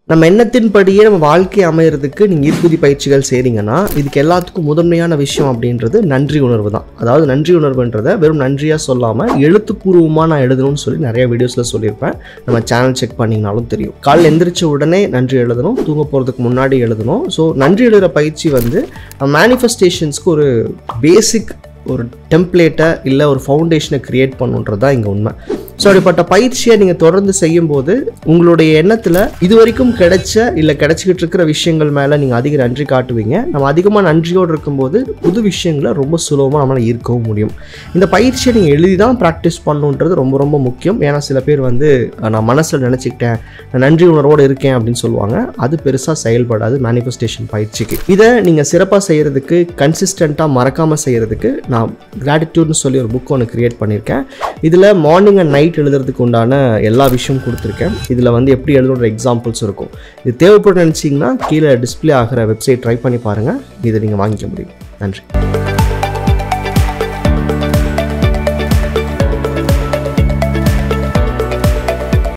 நம்ம எண்ணத்தின்படியே நம்ம வாழ்க்கை அமையறதுக்கு நீங்கள் ஈர்க்குதி பயிற்சிகள் செய்கிறீங்கன்னா இதுக்கு எல்லாத்துக்கும் முதன்மையான விஷயம் அப்படின்றது நன்றி உணர்வு தான் அதாவது நன்றி உணர்வுன்றதை வெறும் நன்றியாக சொல்லாமல் எழுத்துப்பூர்வமாக நான் எழுதணும்னு சொல்லி நிறைய வீடியோஸில் சொல்லியிருப்பேன் நம்ம சேனல் செக் பண்ணிங்கனாலும் தெரியும் காலைல எந்திரிச்ச உடனே நன்றி எழுதணும் தூங்க போகிறதுக்கு முன்னாடி எழுதணும் ஸோ நன்றி எழுதுகிற பயிற்சி வந்து மேனிஃபெஸ்டேஷன்ஸ்க்கு ஒரு பேசிக் ஒரு டெம்ப்ளேட்டை இல்லை ஒரு ஃபவுண்டேஷனை க்ரியேட் பண்ணுன்றது தான் இங்கே உண்மை ஸோ அப்படிப்பட்ட பயிற்சியை நீங்கள் தொடர்ந்து செய்யும்போது உங்களுடைய எண்ணத்தில் இது வரைக்கும் கிடைச்ச இல்லை கிடைச்சிக்கிட்டு இருக்கிற விஷயங்கள் மேலே நீங்கள் அதிக நன்றி காட்டுவீங்க நம்ம அதிகமாக நன்றியோடு இருக்கும்போது புது விஷயங்களை ரொம்ப சுலபமாக நம்மளால் ஈர்க்கவும் முடியும் இந்த பயிற்சியை நீங்கள் எழுதி தான் ப்ராக்டிஸ் பண்ணுன்றது ரொம்ப ரொம்ப முக்கியம் ஏன்னா சில பேர் வந்து அஹ், நான் மனசில் நினச்சிக்கிட்டேன் நான் நன்றி உணர்வோடு இருக்கேன் அப்படின்னு சொல்லுவாங்க அது பெருசாக செயல்படாது மேனிஃபெஸ்டேஷன் பயிற்சிக்கு இதை நீங்கள் சிறப்பாக செய்கிறதுக்கு கன்சிஸ்டண்ட்டாக மறக்காமல் செய்கிறதுக்கு நான் கிராட்டிடியூட்னு சொல்லி ஒரு புக் ஒன்று க்ரியேட் பண்ணியிருக்கேன் இதில் மார்னிங் அண்ட் நைட் எழுதுறதுக்கு உண்டான எல்லா விஷயமும் கொடுத்துருக்கேன் இதில் வந்து எப்படி எழுதுற எக்ஸாம்பிள்ஸ் இருக்கும் இது தேவைப்படும் நினச்சிங்கன்னா கீழே டிஸ்ப்ளே ஆகிற வெப்சைட் ட்ரை பண்ணி பாருங்கள் இதை நீங்கள் வாங்கிக்க முடியும் நன்றி